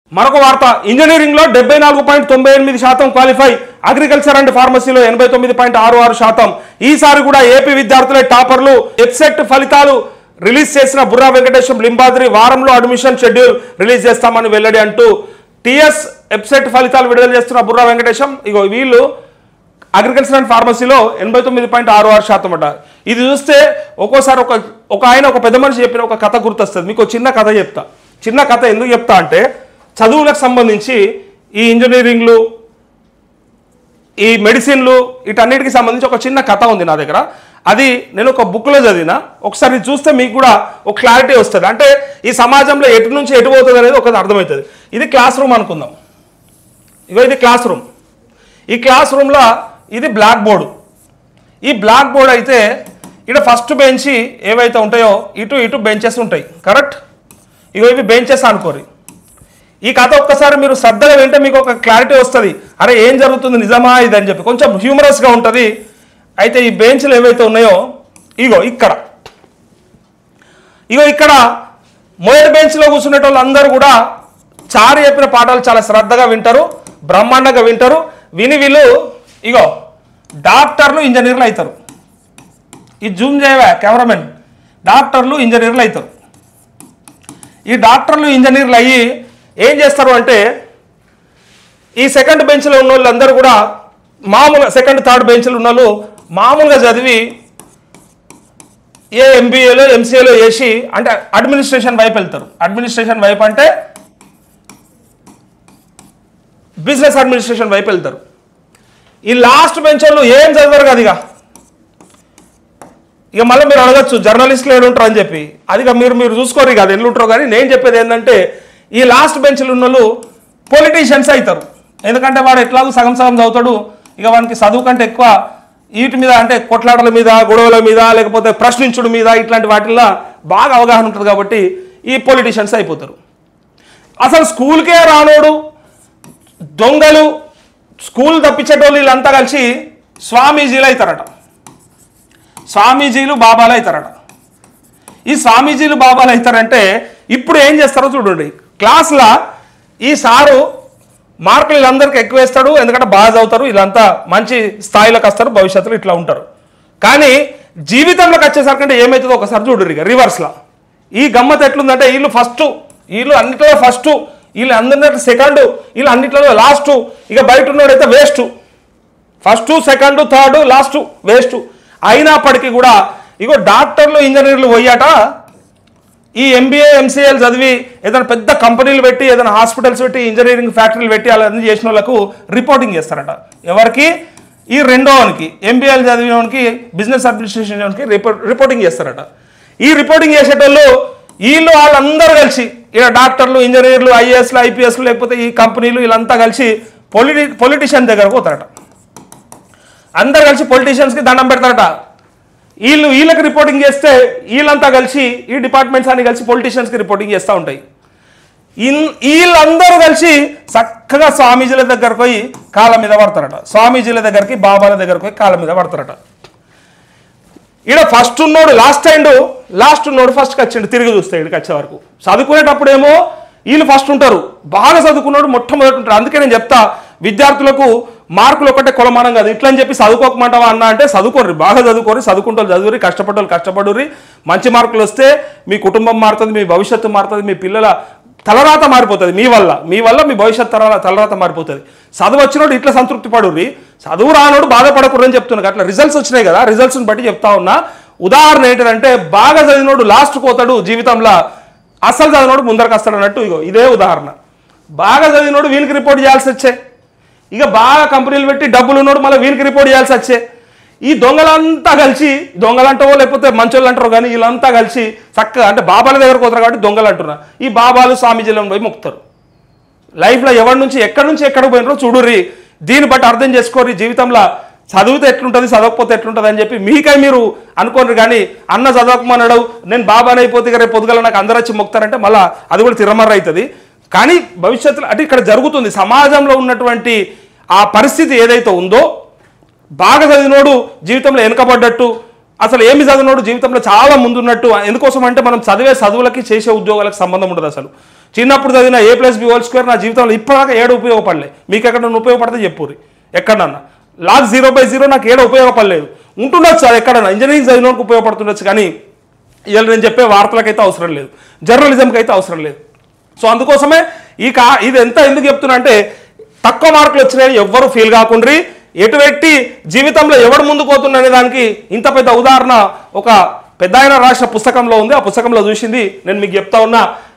మరొక వార్త ఇంజనీరింగ్ లో డెబ్బై నాలుగు పాయింట్ తొంభై ఎనిమిది శాతం క్వాలిఫై అగ్రికల్చర్ అండ్ ఫార్మసీలో ఎనభై తొమ్మిది పాయింట్ ఆరు ఆరు శాతం ఈసారి కూడా ఏపీ విద్యార్థులే టాపర్లు వెబ్సెట్ ఫలితాలు రిలీజ్ చేసిన బుర్రా వెంకటేశం లింబాద్రి వారంలో అడ్మిషన్ షెడ్యూల్ రిలీజ్ చేస్తామని వెల్లడి అంటూ టిఎస్ వెబ్సైట్ ఫలితాలు విడుదల చేస్తున్న బుర్రా వెంకటేశం ఇగో వీళ్ళు అగ్రికల్చర్ అండ్ ఫార్మసీలో ఎనభై తొమ్మిది పాయింట్ ఆరు ఆరు శాతం అట ఇది చూస్తే ఒక్కోసారి ఒక ఒక ఆయన ఒక పెద్ద మనిషి చెప్పిన ఒక కథ గుర్తొస్తుంది మీకు ఒక చిన్న కథ చెప్తా చిన్న కథ ఎందుకు చెప్తా అంటే చదువులకు సంబంధించి ఈ ఇంజనీరింగ్లు ఈ మెడిసిన్లు వీటన్నిటికి సంబంధించి ఒక చిన్న కథ ఉంది నా దగ్గర అది నేను ఒక బుక్లో చదివిన ఒకసారి ఇది చూస్తే మీకు కూడా ఒక క్లారిటీ వస్తుంది అంటే ఈ సమాజంలో ఎటు నుంచి ఎటు పోతుంది అనేది ఒకటి అర్థమవుతుంది ఇది క్లాస్ రూమ్ అనుకుందాం ఇగో ఇది క్లాస్ రూమ్ ఈ క్లాస్ రూమ్లో ఇది బ్లాక్ బోర్డు ఈ బ్లాక్ బోర్డ్ అయితే ఇక్కడ ఫస్ట్ బెంచి ఏవైతే ఉంటాయో ఇటు ఇటు బెంచెస్ ఉంటాయి కరెక్ట్ ఇగో ఇవి బెంచెస్ అనుకోరి ఈ కథ ఒక్కసారి మీరు శ్రద్ధగా వింటే మీకు ఒక క్లారిటీ వస్తుంది అరే ఏం జరుగుతుంది నిజమా ఇది అని చెప్పి కొంచెం హ్యూమరస్గా ఉంటుంది అయితే ఈ బెంచ్లు ఏవైతే ఉన్నాయో ఇగో ఇక్కడ ఇగో ఇక్కడ మొదటి బెంచ్లో కూర్చునే వాళ్ళందరూ కూడా చారు చెప్పిన పాఠాలు చాలా శ్రద్ధగా వింటారు బ్రహ్మాండంగా వింటారు విని వీళ్ళు ఇగో డాక్టర్లు ఇంజనీర్లు అవుతారు ఈ జూమ్ చేయవా కెమెరామెన్ డాక్టర్లు ఇంజనీర్లు అవుతారు ఈ డాక్టర్లు ఇంజనీర్లు అయ్యి ఏం చేస్తారు అంటే ఈ సెకండ్ బెంచ్లో ఉన్న వాళ్ళందరూ కూడా మామూలుగా సెకండ్ థర్డ్ బెంచ్లో ఉన్న వాళ్ళు మామూలుగా చదివి ఏ ఎంబీఏలో ఎంసీఏలో వేసి అంటే అడ్మినిస్ట్రేషన్ వైపు వెళ్తారు అడ్మినిస్ట్రేషన్ వైపు అంటే బిజినెస్ అడ్మినిస్ట్రేషన్ వైపు వెళ్తారు ఈ లాస్ట్ బెంచ్ వాళ్ళు ఏం చదివారు కదా ఇక ఇక మళ్ళీ మీరు అడగచ్చు జర్నలిస్టులు ఏడుంటారు అని చెప్పి అది ఇక మీరు మీరు చూసుకోరు ఇక అది ఎల్లుంటారో కానీ నేను చెప్పేది ఏంటంటే ఈ లాస్ట్ బెంచ్లు ఉన్న వాళ్ళు పొలిటీషియన్స్ అవుతారు ఎందుకంటే వాడు ఎట్లాగో సగం సగం చదువుతాడు ఇక వానికి చదువు కంటే ఎక్కువ వీటి మీద అంటే కొట్లాటల మీద గొడవల మీద లేకపోతే ప్రశ్నించుడు మీద ఇట్లాంటి వాటిల్లో బాగా అవగాహన ఉంటుంది కాబట్టి ఈ పొలిటీషియన్స్ అయిపోతారు అసలు స్కూల్కే రానోడు దొంగలు స్కూల్ తప్పించేటోళ్ళు వీళ్ళంతా కలిసి స్వామీజీలు అవుతారట స్వామీజీలు బాబాలు అవుతారట ఈ స్వామీజీలు బాబాలు అవుతారంటే ఇప్పుడు ఏం చేస్తారో చూడండి క్లాస్లో ఈ సారు మార్కులు వీళ్ళందరికీ ఎక్కువ వేస్తాడు ఎందుకంటే బాగా చదువుతారు వీళ్ళంతా మంచి స్థాయిలోకి వస్తారు భవిష్యత్తులో ఇట్లా ఉంటారు కానీ జీవితంలోకి వచ్చేసరికి అంటే ఏమవుతుందో ఒకసారి చూడరు ఇక రివర్స్లో ఈ గమ్మత్ ఎట్లుందంటే వీళ్ళు ఫస్ట్ వీళ్ళు అన్నిట్లో ఫస్ట్ వీళ్ళు అందరిలో సెకండ్ వీళ్ళు అన్నిట్లో లాస్ట్ ఇక బయట ఉన్నోడైతే waste first second third last waste అయినప్పటికీ కూడా ఇగో డాక్టర్లు ఇంజనీర్లు పోయాట ఈ ఎంబీఏ ఎంసీఏలు చదివి ఏదైనా పెద్ద కంపెనీలు పెట్టి ఏదైనా హాస్పిటల్స్ పెట్టి ఇంజనీరింగ్ ఫ్యాక్టరీలు పెట్టి అలా అన్ని చేసిన వాళ్ళకు రిపోర్టింగ్ చేస్తారట ఎవరికి ఈ రెండోవానికి ఎంబీఏలు చదివినవానికి బిజినెస్ అడ్మినిస్ట్రేషన్కి రిపోర్ట్ రిపోర్టింగ్ చేస్తారట ఈ రిపోర్టింగ్ చేసేటోళ్ళు వీళ్ళు వాళ్ళందరూ కలిసి ఇక్కడ డాక్టర్లు ఇంజనీర్లు ఐఏఎస్లు ఐపీఎస్లు లేకపోతే ఈ కంపెనీలు వీళ్ళంతా కలిసి పొలిటి పొలిటీషియన్ దగ్గరకు పోతారట అందరు కలిసి పొలిటీషియన్స్కి దండం పెడతారట వీళ్ళు వీళ్ళకి రిపోర్టింగ్ చేస్తే వీళ్ళంతా కలిసి ఈ డిపార్ట్మెంట్స్ అన్ని కలిసి పొలిటీషియన్స్కి రిపోర్టింగ్ చేస్తూ ఉంటాయి ఇన్- వీళ్ళందరూ కలిసి చక్కగా స్వామీజీల దగ్గరకు పోయి కాళ్ళ మీద పడతారట స్వామీజీల దగ్గరికి బాబాల దగ్గరకు పోయి కాళ్ళ మీద పడతారట ఈడ ఫస్ట్ ఉన్నోడు లాస్ట్ అయిండు లాస్ట్ ఉన్నోడు ఫస్ట్కి వచ్చిండు తిరిగి చూస్తే ఇక్కడికి వచ్చే వరకు చదువుకునేటప్పుడు ఏమో వీళ్ళు ఫస్ట్ ఉంటారు బాగా చదువుకున్నాడు మొట్టమొదటి ఉంటారు అందుకే నేను చెప్తా విద్యార్థులకు మార్కులు ఒకటే కొలమానం కాదు ఇట్లా అని చెప్పి చదువుకోకమంటావా అన్న అంటే చదువుకోరు బాగా చదువుకోరు చదువుకుంటూ చదువురి కష్టపడ్డోళ్ళు కష్టపడుర్రి మంచి మార్కులు వస్తే మీ కుటుంబం మారుతుంది మీ భవిష్యత్తు మారుతుంది మీ పిల్లల తలరాత మారిపోతుంది మీ వల్ల మీ వల్ల మీ భవిష్యత్ తరాల తలరాత మారిపోతుంది చదువు వచ్చినోడు ఇట్లా సంతృప్తి పడుర్రి చదువు రానోడు బాధపడకూడదు అని చెప్తున్నా అట్లా రిజల్ట్స్ వచ్చినాయి కదా రిజల్ట్స్ని బట్టి చెప్తా ఉన్నా ఉదాహరణ ఏంటంటే బాగా చదివినోడు లాస్ట్ పోతాడు జీవితంలో అసలు చదివినోడు ముందరకు వస్తాడు అన్నట్టు ఇగో ఇదే ఉదాహరణ బాగా చదివినోడు వీనికి రిపోర్ట్ చేయాల్సి వచ్చే ఇక బాగా కంపెనీలు పెట్టి డబ్బులు ఉన్నాడు మళ్ళీ వీనికి రిపోర్ట్ చేయాల్సి వచ్చే ఈ దొంగలంతా కలిసి దొంగలు అంటావో లేకపోతే మంచోళ్ళు అంటారో కానీ వీళ్ళంతా కలిసి చక్కగా అంటే బాబాల దగ్గరకు పోతారు కాబట్టి దొంగలు అంటున్నా ఈ బాబాలు స్వామీజీలను పోయి మొక్కుతారు లైఫ్లో ఎవరి నుంచి ఎక్కడి నుంచి ఎక్కడ పోయినారో చూడుర్రి దీన్ని బట్టి అర్థం చేసుకోరి జీవితంలో చదివితే ఎట్లుంటుంది చదవకపోతే ఎట్లుంటుంది అని చెప్పి మీకై మీరు అనుకోరు కానీ అన్న చదవకమన్నాడు నేను బాబాని అయిపోతే ఇక రేపు పొద్దుగల నాకు అందరూ వచ్చి మొక్తారంటే మళ్ళీ అది కూడా తిరమర్ర అవుతుంది కానీ భవిష్యత్తులో అంటే ఇక్కడ జరుగుతుంది సమాజంలో ఉన్నటువంటి ఆ పరిస్థితి ఏదైతే ఉందో బాగా చదివినోడు జీవితంలో వెనుకబడ్డట్టు అసలు ఏమి చదివినోడు జీవితంలో చాలా ముందున్నట్టు ఎందుకోసం అంటే మనం చదివే చదువులకి చేసే ఉద్యోగాలకు సంబంధం ఉండదు అసలు చిన్నప్పుడు చదివిన A plus B whole square నా జీవితంలో ఇప్పటిదాకా ఏడు ఉపయోగపడలే మీకు ఎక్కడ ఉపయోగపడితే చెప్పుర్రి ఎక్కడన్నా లాగ్ జీరో బై జీరో నాకు ఏడు ఉపయోగపడలేదు ఉంటుండొచ్చు అది ఎక్కడన్నా ఇంజనీరింగ్ చదివినోనికి ఉపయోగపడుతుండొచ్చు కానీ ఇవాళ నేను చెప్పే వార్తలకైతే అవసరం లేదు జర్నలిజంకి అయితే అవసరం లేదు సో అందుకోసమే ఈ కా ఇది ఎంత ఎందుకు చెప్తున్నా అంటే తక్కువ మార్కులు వచ్చినాయని ఎవ్వరు ఫీల్ కాకుండ్రి ఎటువంటి జీవితంలో ఎవడు ముందుకు పోతున్నా అనే దానికి ఇంత పెద్ద ఉదాహరణ ఒక పెద్ద ఆయన రాసిన పుస్తకంలో ఉంది ఆ పుస్తకంలో చూసింది నేను మీకు చెప్తా ఉన్నా